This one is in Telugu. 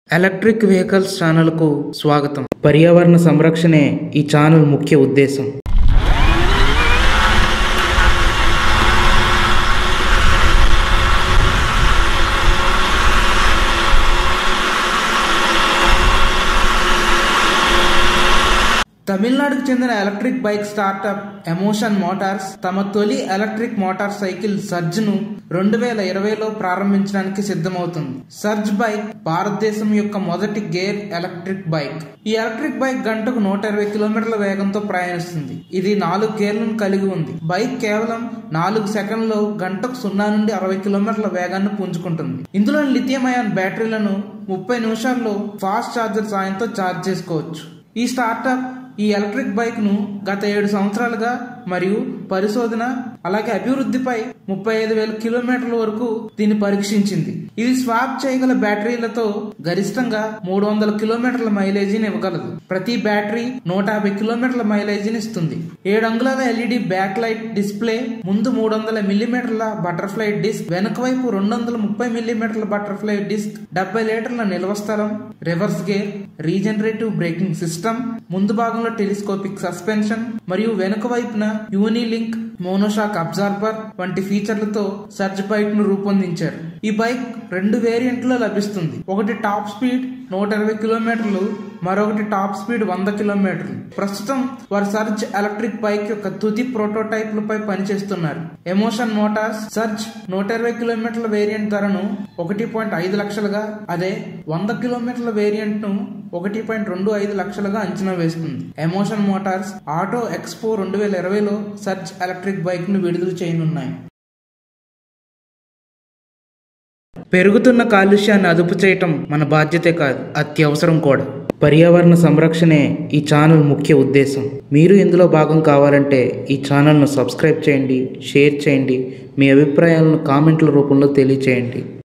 ఎలక్ట్రిక్ వెహికల్స్ ఛానల్కు స్వాగతం పర్యావరణ సంరక్షణే ఈ ఛానల్ ముఖ్య ఉద్దేశం తమిళనాడుకు చెందిన electric bike startup Emotion Motors తమ తొలి ఎలక్ట్రిక్ మోటార్ సైకిల్ సర్జ్ ను రెండు వేల ఇరవైలో ప్రారంభించడానికి సిద్ధమవుతుంది సర్జ్ బైక్ భారతదేశం యొక్క మొదటి గేర్ ఎలక్ట్రిక్ బైక్ ఈ ఎలక్ట్రిక్ బైక్ గంటకు నూట ఇరవై కిలోమీటర్ల వేగంతో ప్రయాణిస్తుంది ఇది నాలుగు గేర్లను కలిగి ఉంది బైక్ కేవలం నాలుగు సెకండ్లో గంటకు సున్నా నుండి అరవై కిలోమీటర్ల వేగాన్ని పుంజుకుంటుంది ఇందులో లిథియం అయాన్ బ్యాటరీలను ముప్పై నిమిషాల్లో ఫాస్ట్ ఛార్జర్ సాయంతో ఛార్జ్ చేసుకోవచ్చు ఈ స్టార్టప్ ఈ ఎలక్ట్రిక్ బైక్ ను గత ఏడు సంవత్సరాలుగా మరియు పరిశోధన అలాగే అభివృద్ధిపై ముప్పై ఐదు వేల కిలోమీటర్ల వరకు దీన్ని పరీక్షించింది ఇది స్వాప్ చేయగల బ్యాటరీలతో గరిష్టంగా మూడు వందల కిలోమీటర్ల మైలేజీని ఇవ్వగలదు ప్రతి బ్యాటరీ నూట యాభై కిలోమీటర్ల మైలేజీని ఇస్తుంది ఏడు అంగుళాల ఎల్ఈడి బ్యాక్ లైట్ డిస్ప్లే ముందు మూడు వందల మిల్లీమీటర్ల బటర్ఫ్లై డిస్క్ వెనక వైపు రెండు వందల ముప్పై మిల్లీమీటర్ల బటర్ఫ్లై డిస్క్ డెబ్బై లీటర్ల నిల్వ స్థలం reverse gear regenerative braking system ముందు భాగంలో టెలిస్కోపిక్ సస్పెన్షన్ మరియు వెనుక వైపున యూనిలింక్ మోనోషాక్ అబ్జార్బర్ వంటి ఫీచర్లతో సర్జ్ బైక్ ను రూపొందించారు ఈ బైక్ రెండు వేరియంట్లో లభిస్తుంది ఒకటి టాప్ స్పీడ్ నూట ఇరవై కిలోమీటర్లు మరొకటి టాప్ స్పీడ్ వంద కిలోమీటర్లు ప్రస్తుతం వారు సర్జ్ ఎలక్ట్రిక్ బైక్ యొక్క తుది ప్రోటోటైప్లపై పనిచేస్తున్నారు ఎమోషన్ మోటార్స్ సర్జ్ నూట ఇరవై కిలోమీటర్ల వేరియంట్ ధరను ఒకటి పాయింట్ ఐదు లక్షలుగా అదే వంద కిలోమీటర్ల వేరియంట్ ను ఒకటి పాయింట్ రెండు ఐదు లక్షలుగా అంచనా వేస్తుంది ఎమోషన్ మోటార్స్ ఆటో ఎక్స్పో రెండు వేల ఇరవైలో సర్జ్ ఎలక్ట్రిక్ బైక్ ను విడుదల చేయనున్నాయి పెరుగుతున్న కాలుష్యాన్ని అదుపు చేయటం మన బాధ్యతే కాదు అత్యవసరం కూడా పర్యావరణ సంరక్షణే ఈ ఛానల్ ముఖ్య ఉద్దేశం మీరు ఇందులో భాగం కావాలంటే ఈ ఛానల్ను సబ్స్క్రైబ్ చేయండి షేర్ చేయండి మీ అభిప్రాయాలను కామెంట్ల రూపంలో తెలియచేయండి